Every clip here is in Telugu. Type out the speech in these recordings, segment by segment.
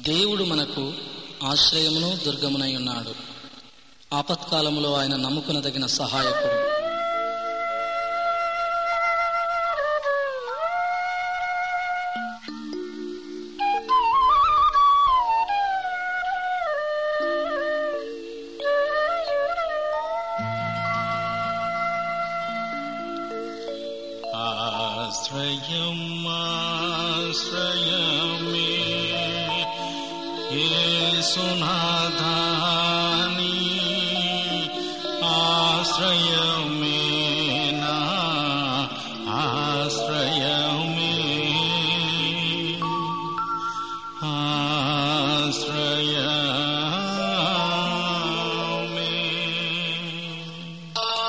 దేవుడు మనకు ఆశ్రయమును దుర్గమునై ఉన్నాడు ఆపత్కాలములో ఆయన నమ్ముకునదగిన సహాయకుడు ఆశ్రయం ఆశ్రయమే యేసునాథాని ఆశ్రయమే నా ఆశ్రయమే ఆశ్రయమే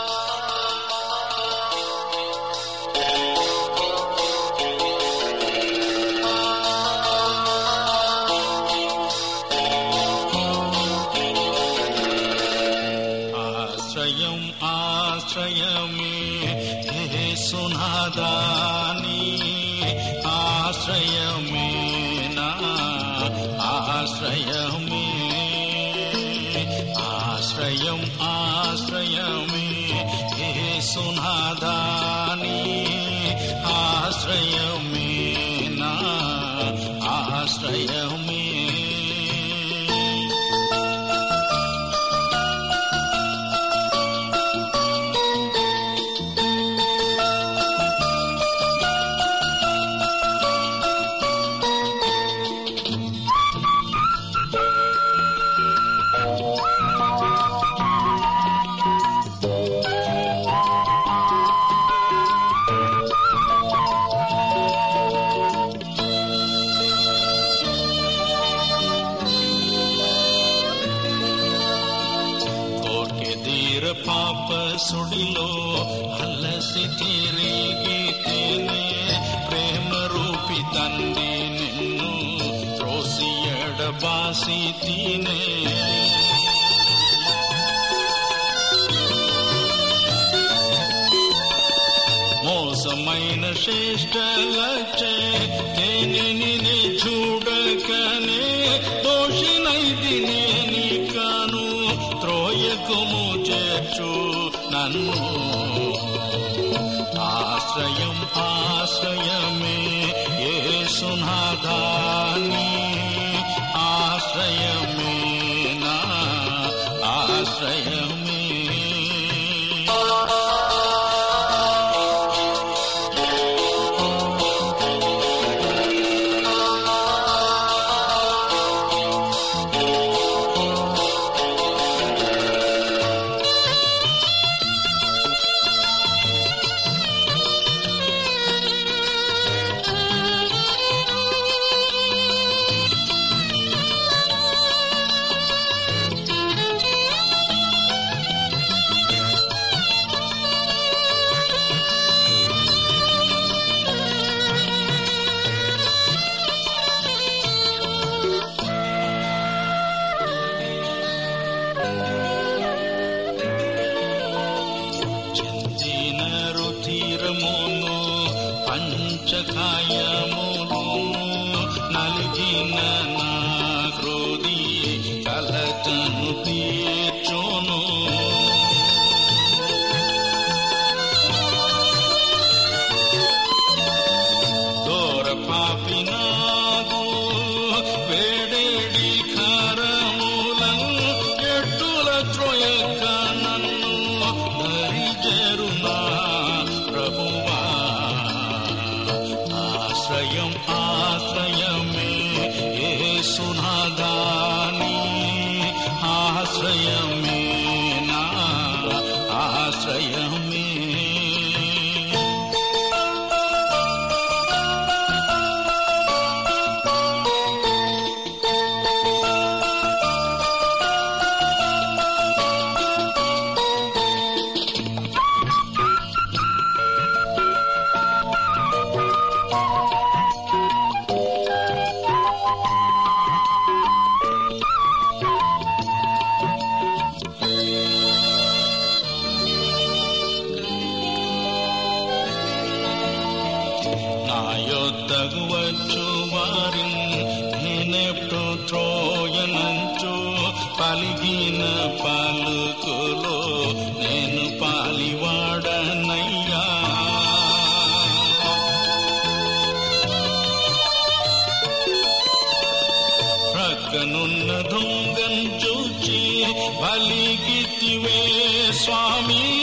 ఆశ్రయం ఆశ్రయమే హే సునాదాని ఆశ్రయమే నా ఆశ్రయమే ఆశ్రయం ఆశ్రయమే హే సునాదాని ఆశ్రయమే నా ఆశ్రయమే కోర్కెదీర పాప సుడిలో అలసి తిరిగితేనే ప్రేమ రూపి తండ్రి నిన్ను త్రోసి ఎడబాసి తినే మోసమైన శ్రేష్ట లక్షే దేనిని చూడకనే దోషినైతి నేని కాను త్రోయకుము చేర్చు నన్ను ఆశ్రయం ఆశ్రయమే ఏ సునాదాని ఆశ్రయమే నా ఆశ్రయమే చెందిన రుధిరమును పంచకాయమును నలిగిన నా హృది కలతను తీర్చును దూర పాపినాగు వేడేడి ఖరములను ఎట్టుల త్రోయక నన్ను ధరిజరునా ప్రభువా ఆశ్రయం ఆశ్రయమే ఏ సునాదాని ఆశ్రయమే నా ఆశ్రయమే నా యొద్దకు వచ్చు వారిని నేనెప్పుడు త్రోయనంచో పలిగిన పలుకులో నేను పాలివాడనయ్యా ప్రక్కనున్న దొంగను చూచి బలిగితివే స్వామి